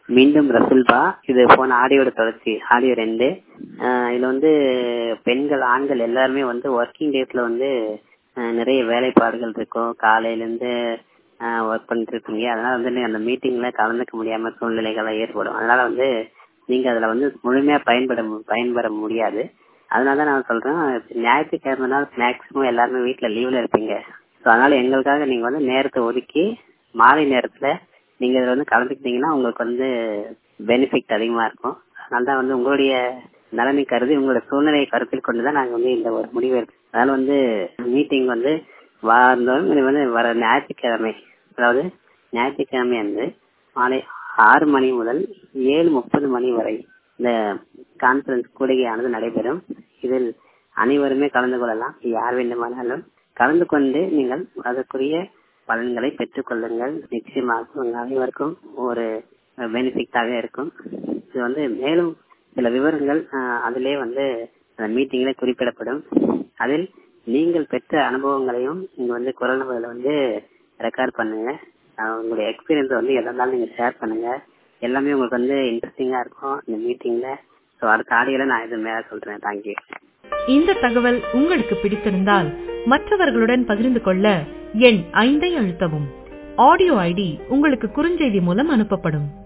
மீண்டும் ரசுல்பா இது போன ஆடியோட தொடர்ச்சி ஆடியோ ரெண்டு ஆஹ் இதுல வந்து பெண்கள் ஆண்கள் எல்லாருமே வந்து ஒர்க்கிங் டேஸ்ல வந்து ஆஹ் நிறைய வேலைப்பாடுகள் இருக்கும் காலையில இருந்து ஒர்க் பண்ணிட்டு இருப்பீங்க அதனால வந்து நீங்க அந்த மீட்டிங்ல கலந்துக்க முடியாம சூழ்நிலைகள் ஏற்படும் அதனால வந்து நீங்க அதுல வந்து முழுமையா பயன்பட மு- பயன்பெற முடியாது அதனால தான் நான் சொல்றேன் ஞாயிற்றுக்கிழமை நாள் மேக்சிமம் எல்லாருமே வீட்ல லீவ்ல இருப்பீங்க ஸோ அதனால எங்களுக்காக நீங்க வந்து நேரத்தை ஒதுக்கி மாலை நேரத்துல நீங்க இதுல வந்து கலந்துக்கிட்டீங்கன்னா உங்களுக்கு வந்து பெனிஃபிட் அதிகமா இருக்கும் அதனால தான் வந்து உங்களுடைய நலனை கருதி உங்களோட சூழ்நிலையை கருத்தில் கொண்டு தான் நாங்க வந்து இந்த ஒரு முடிவு எடுத்தோம் அதனால வந்து மீட்டிங் வந்து வாரந்தோறும் இது வந்து வர ஞாயிற்றுக்கிழமை அதாவது ஞாயிற்றுக்கிழமை அன்று மாலை ஆறு மணி முதல் ஏழு முப்பது மணி வரை இந்த கான்பரன்ஸ் கூடுகையானது நடைபெறும் இதில் அனைவருமே கலந்து கொள்ளலாம் யார் வேண்டுமானாலும் கலந்து கொண்டு நீங்கள் அதற்குரிய பலன்களை பெற்றுக் கொள்ளுங்கள் நிச்சயமாக உங்கள் அனைவருக்கும் ஒரு பெனிஃபிட்டாக இருக்கும் இது வந்து மேலும் சில விவரங்கள் ஆஹ், அதிலே வந்து மீட்டிங்ல குறிப்பிடப்படும் அதில் நீங்கள் பெற்ற அனுபவங்களையும் நீங்க வந்து குரல் நம்பர்ல வந்து ரெக்கார்ட் பண்ணுங்க ஆஹ், உங்களுடைய எக்ஸ்பீரியன்ஸ் வந்து எதா இருந்தாலும் நீங்க ஷேர் பண்ணுங்க எல்லாமே உங்களுக்கு வந்து இன்ட்ரெஸ்டிங்கா இருக்கும் இந்த மீட்டிங்ல ஸோ அடுத்த ஆடியோல நான் இது மேல சொல்றேன் தேங்க்யூ இந்த தகவல் உங்களுக்கு பிடித்திருந்தால் மற்றவர்களுடன் பகிர்ந்து கொள்ள எண் ஐந்தை அழுத்தவும் ஆடியோ ஐடி உங்களுக்கு குறுஞ்செய்தி மூலம் அனுப்பப்படும்